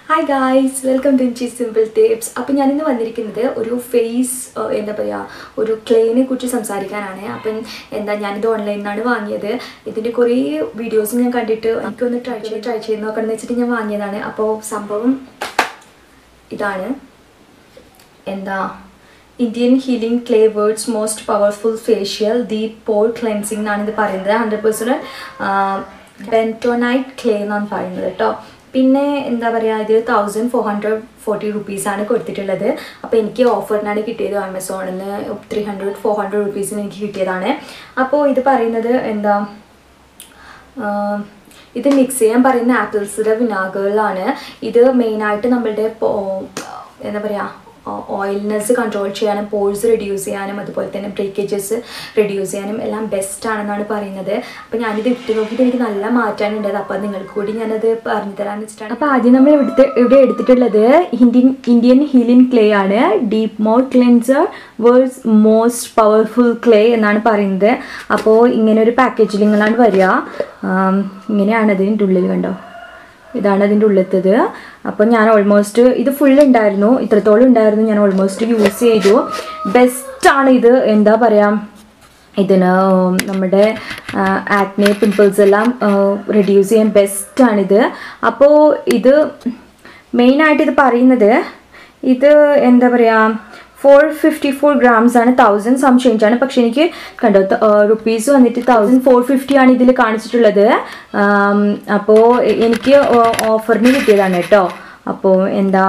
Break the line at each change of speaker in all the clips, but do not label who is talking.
Hi guys welcome to ഇൻചി simple tips അപ്പം ഞാനിന്ന് വന്നിരിക്കുന്നത് ഒരു ഫേസ് എന്താ പറയുക ഒരു ക്ലേനെ കുറിച്ച് സംസാരിക്കാനാണ് അപ്പം എന്താ ഞാനിത് ഓൺലൈനിൽ നിന്നാണ് വാങ്ങിയത് ഇതിൻ്റെ കുറേ വീഡിയോസ് ഞാൻ കണ്ടിട്ട് എനിക്കൊന്ന് ട്രൈ ചെയ്ത് ട്രൈ ചെയ്ത് നോക്കണം എന്ന് വെച്ചിട്ട് ഞാൻ വാങ്ങിയതാണ് അപ്പോൾ സംഭവം ഇതാണ് എന്താ Indian healing clay world's most powerful facial deep pore cleansing എന്നാണ് ഇത് പറയുന്നത് ഹൺഡ്രഡ് പെർസെൻറ്റ് ബെൻറ്റോനൈറ്റ് ക്ലേ എന്നാണ് പറയുന്നത് കേട്ടോ പിന്നെ എന്താ പറയുക ഇത് തൗസൻഡ് ഫോർ ഹൺഡ്രഡ് ഫോർട്ടി റുപ്പീസാണ് കൊടുത്തിട്ടുള്ളത് അപ്പോൾ എനിക്ക് ഓഫറിനാണ് കിട്ടിയത് ആമസോണിൽ നിന്ന് ത്രീ ഹൺഡ്രഡ് ഫോർ ഹൺഡ്രഡ് റുപ്പീസിന് എനിക്ക് കിട്ടിയതാണ് അപ്പോൾ ഇത് പറയുന്നത് എന്താ ആഹ് ഇത് മിക്സ് ചെയ്യാൻ പറയുന്ന ആപ്പിൾസിൻ്റെ വിനാഗുകളാണ് ഇത് മെയിനായിട്ട് നമ്മളുടെ പോ- എന്താ പറയുക ഓയിൽനെസ് കൺട്രോൾ ചെയ്യാനും പോഴ്സ് റെഡ്യൂസ് ചെയ്യാനും അതുപോലെ തന്നെ ബ്രേക്കേജസ് റെഡ്യൂസ് ചെയ്യാനും എല്ലാം ബെസ്റ്റ് ആണെന്നാണ് പറയുന്നത് അപ്പോൾ ഞാനിത് ഇട്ട് നോക്കിയിട്ട് എനിക്ക് നല്ല മാറ്റാണ് ഉണ്ടായത് അപ്പോൾ നിങ്ങൾക്ക് കൂടി ഞാനത് പറഞ്ഞു തരാമെന്ന് വെച്ചിട്ടാണ് അപ്പോൾ ആദ്യം നമ്മൾ ഇവിടുത്തെ ഇവിടെ എടുത്തിട്ടുള്ളത് ഇന്ത്യൻ ഇന്ത്യൻ ഹീലിംഗ് ക്ലേ ആണ് deep mode cleanser world's most powerful clay എന്നാണ് പറയുന്നത് അപ്പോൾ ഇങ്ങനെ ഒരു പാക്കേജിലിങ്ങളാണ് വരിക ആം, ഇങ്ങനെയാണ് ഇതിൻ്റെ ഉള്ളിൽ കണ്ടോ ഇതാണ് അതിൻ്റെ ഉള്ളിലത്തത് അപ്പോൾ ഞാൻ ഓൾമോസ്റ്റ് ഇത് ഫുൾ ഉണ്ടായിരുന്നു ഇത്രത്തോളം ഉണ്ടായിരുന്നു ഞാൻ ഓൾമോസ്റ്റ് യൂസ് ചെയ്തു ബെസ്റ്റാണ് ഇത് എന്താ പറയുക ഇതിന് നമ്മുടെ ആക്നെ പിമ്പിൾസ് എല്ലാം റെഡ്യൂസ് ചെയ്യാൻ ബെസ്റ്റാണിത് അപ്പോൾ ഇത് മെയിനായിട്ട് ഇത് പറയുന്നത് ഇത് എന്താ പറയുക ഫോർ ഫിഫ്റ്റി ഫോർ ഗ്രാംസ് ആണ് തൗസൻഡ് സം ചേഞ്ച് ആണ് പക്ഷെ എനിക്ക് കണ്ടോ റുപ്പീസ് വന്നിട്ട് തൗസൻഡ് ഫോർ ഫിഫ്റ്റി ആണ് ഇതിൽ കാണിച്ചിട്ടുള്ളത് അപ്പോൾ എനിക്ക് ഓഫറിന് കിട്ടിയതാണ് കേട്ടോ അപ്പോൾ എന്താ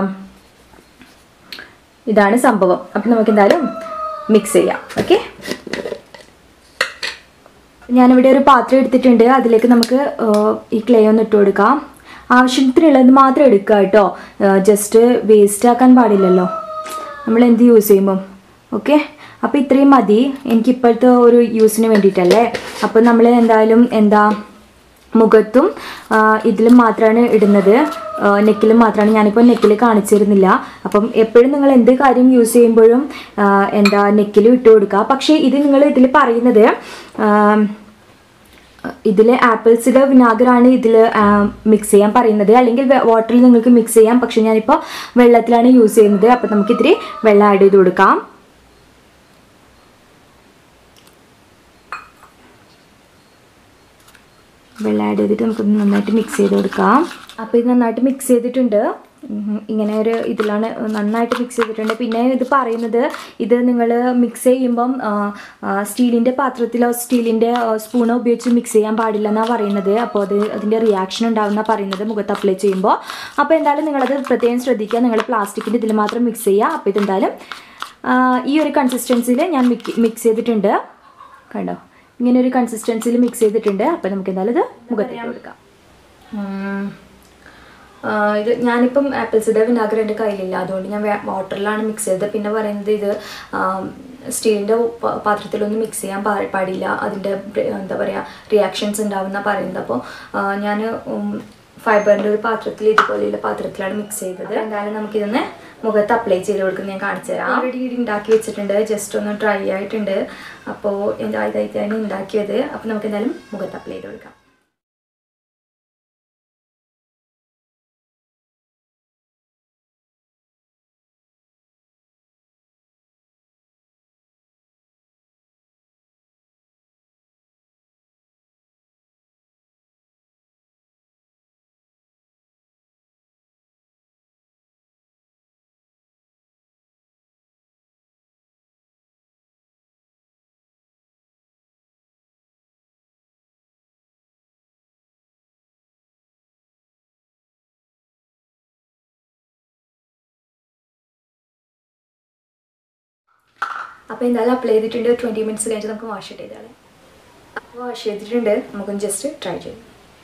ഇതാണ് സംഭവം അപ്പം നമുക്ക് എന്തായാലും മിക്സ് ചെയ്യാം ഓക്കെ ഞാനിവിടെ ഒരു പാത്രം എടുത്തിട്ടുണ്ട് അതിലേക്ക് നമുക്ക് ആ, ഈ ക്ലേ ഒന്ന് ഇട്ട് കൊടുക്കാം ആവശ്യത്തിനുള്ളത് മാത്രം എടുക്കുക കേട്ടോ ജസ്റ്റ് വേസ്റ്റ് ആക്കാൻ പാടില്ലല്ലോ നമ്മൾ എന്ത് യൂസ് ചെയ്യുമ്പം ഓക്കെ അപ്പോൾ ഇത്രയും മതി എനിക്ക് ഇപ്പോഴത്തെ ഒരു യൂസിന് വേണ്ടിയിട്ടല്ലേ അപ്പോൾ നമ്മൾ എന്തായാലും എന്താ മുഖത്തും ആ, ഇതിലും മാത്രമാണ് ഇടുന്നത് നെക്കിലും മാത്രമാണ് ഞാനിപ്പോൾ നെക്കിൽ കാണിച്ചിരുന്നില്ല അപ്പം എപ്പോഴും നിങ്ങൾ എന്ത് കാര്യം യൂസ് ചെയ്യുമ്പോഴും ആ, എന്താ നെക്കിലും ഇട്ട് കൊടുക്കുക പക്ഷേ ഇത് നിങ്ങൾ ഇതിൽ പറയുന്നത് ഇതിൽ ആപ്പിൾസിൻ്റെ വിനാഗറാണ് ഇതിൽ മിക്സ് ചെയ്യാൻ പറയുന്നത് അല്ലെങ്കിൽ വാട്ടറിൽ നിങ്ങൾക്ക് മിക്സ് ചെയ്യാം പക്ഷേ ഞാനിപ്പോൾ വെള്ളത്തിലാണ് യൂസ് ചെയ്യുന്നത് അപ്പം നമുക്ക് ഇത്തിരി വെള്ളം ആഡ് ചെയ്ത് കൊടുക്കാം വെള്ളം ആഡ് ചെയ്തിട്ട് നമുക്ക് നന്നായിട്ട് മിക്സ് ചെയ്ത് കൊടുക്കാം അപ്പോൾ ഇത് നന്നായിട്ട് മിക്സ് ചെയ്തിട്ടുണ്ട് ഉം, ഇങ്ങനെ ഒരു ഇതിലാണ് നന്നായിട്ട് മിക്സ് ചെയ്തിട്ടുണ്ട് പിന്നെ ഇത് പറയുന്നത് ഇത് നിങ്ങൾ മിക്സ് ചെയ്യുമ്പം സ്റ്റീലിൻ്റെ പാത്രത്തിലോ സ്റ്റീലിൻ്റെ സ്പൂണോ ഉപയോഗിച്ച് മിക്സ് ചെയ്യാൻ പാടില്ല എന്നാണ് പറയുന്നത് അപ്പോൾ അത് അതിൻ്റെ റിയാക്ഷൻ ഉണ്ടാവുന്ന പറയുന്നത് മുഖത്ത് അപ്ലൈ ചെയ്യുമ്പോൾ അപ്പോൾ എന്തായാലും നിങ്ങളത് പ്രത്യേകം ശ്രദ്ധിക്കുക നിങ്ങൾ പ്ലാസ്റ്റിക്കിൻ്റെ ഇതിൽ മാത്രം മിക്സ് ചെയ്യുക അപ്പോൾ ഇതെന്തായാലും ആ, ഈ ഒരു കൺസിസ്റ്റൻസിയിൽ ഞാൻ മിക്സ് ചെയ്തിട്ടുണ്ട് കണ്ടോ ഇങ്ങനെ ഒരു കൺസിസ്റ്റൻസിയിൽ മിക്സ് ചെയ്തിട്ടുണ്ട് അപ്പോൾ നമുക്ക് എന്തായാലും ഇത് മുഖത്തേക്ക് കൊടുക്കാം ഉം. ആ, ഇത് ഞാനിപ്പം ആപ്പിൾ സിഡർ വിനാഗർ എൻ്റെ കയ്യിലില്ല അതുകൊണ്ട് ഞാൻ വാട്ടറിലാണ് മിക്സ് ചെയ്തത് പിന്നെ പറയുന്നത് ഇത് സ്റ്റീലിൻ്റെ പാത്രത്തിലൊന്നും മിക്സ് ചെയ്യാൻ പാ പാടില്ല അതിൻ്റെ ബ്ര- എന്താ പറയുക റിയാക്ഷൻസ് ഉണ്ടാവുന്ന പറയുന്നത് അപ്പോൾ ഞാൻ ഫൈബറിൻ്റെ ഒരു പാത്രത്തിൽ ഇതുപോലെയുള്ള പാത്രത്തിലാണ് മിക്സ് ചെയ്തത് എന്തായാലും നമുക്കിതൊന്ന് മുഖത്ത് അപ്ലൈ ചെയ്ത് കൊടുക്കുന്നത് ഞാൻ കാണിച്ചു തരാം ഓൾറെഡി ഇത് ഉണ്ടാക്കി വെച്ചിട്ടുണ്ട് ജസ്റ്റ് ഒന്ന് ഡ്രൈ ആയിട്ടുണ്ട് അപ്പോൾ എന്താ ഇതായിട്ടാണ് ഉണ്ടാക്കിയത് അപ്പോൾ നമുക്ക് എന്തായാലും മുഖത്ത് അപ്ലൈ ചെയ്ത് കൊടുക്കാം അപ്പോൾ എന്തായാലും അപ്ലൈ ചെയ്തിട്ടുണ്ട് ട്വൻറ്റി മിനിറ്റ്സ് കഴിഞ്ഞിട്ട് നമുക്ക് വാഷ് ചെയ്താലേ അപ്പോൾ വാഷ് ചെയ്തിട്ടുണ്ട് നമുക്കൊന്ന് ജസ്റ്റ് ട്രൈ ചെയ്യാം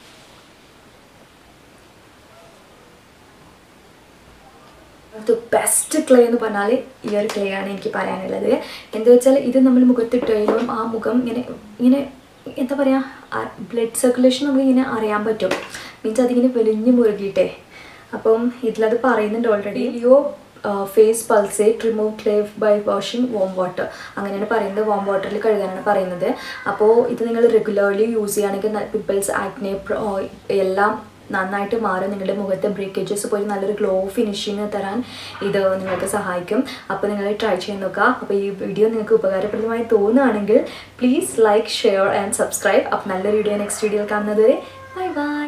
ദ ബെസ്റ്റ് ക്ലേ എന്ന് പറഞ്ഞാൽ ഈ ഒരു ക്ലേ ആണ് എനിക്ക് പറയാനുള്ളത് എന്താ വെച്ചാൽ ഇത് നമ്മൾ മുഖത്തിട്ട് കഴിയുമ്പം ആ മുഖം ഇങ്ങനെ ഇങ്ങനെ എന്താ പറയുക ബ്ലഡ് സർക്കുലേഷൻ നമുക്ക് ഇങ്ങനെ അറിയാൻ പറ്റും മീൻസ് അതിങ്ങനെ വെലിഞ്ഞ് മുറുകിയിട്ടേ അപ്പം ഇതിലത് പറയുന്നുണ്ട് ഓൾറെഡി ലിയോ ഫേസ് പൾസേറ്റ് remove clay by washing warm water അങ്ങനെയാണ് പറയുന്നത് വോം വാട്ടറിൽ കഴുകാനാണ് പറയുന്നത് അപ്പോൾ ഇത് നിങ്ങൾ റെഗുലർലി യൂസ് ചെയ്യുകയാണെങ്കിൽ പിമ്പിൾസ് ആക്നെ എല്ലാം നന്നായിട്ട് മാറും നിങ്ങളുടെ മുഖത്തെ ബ്രേക്കേജസ് പോയി നല്ലൊരു ഗ്ലോ ഫിനിഷിങ് തരാൻ ഇത് നിങ്ങൾക്ക് സഹായിക്കും അപ്പോൾ നിങ്ങൾ ട്രൈ ചെയ്ത് നോക്കുക അപ്പോൾ ഈ വീഡിയോ നിങ്ങൾക്ക് ഉപകാരപ്രദമായി തോന്നുകയാണെങ്കിൽ please like share and subscribe അപ്പോൾ നല്ലൊരു വീഡിയോ നെക്സ്റ്റ് വീഡിയോയിൽ കാണുന്നത് വരെ ബൈ ബൈ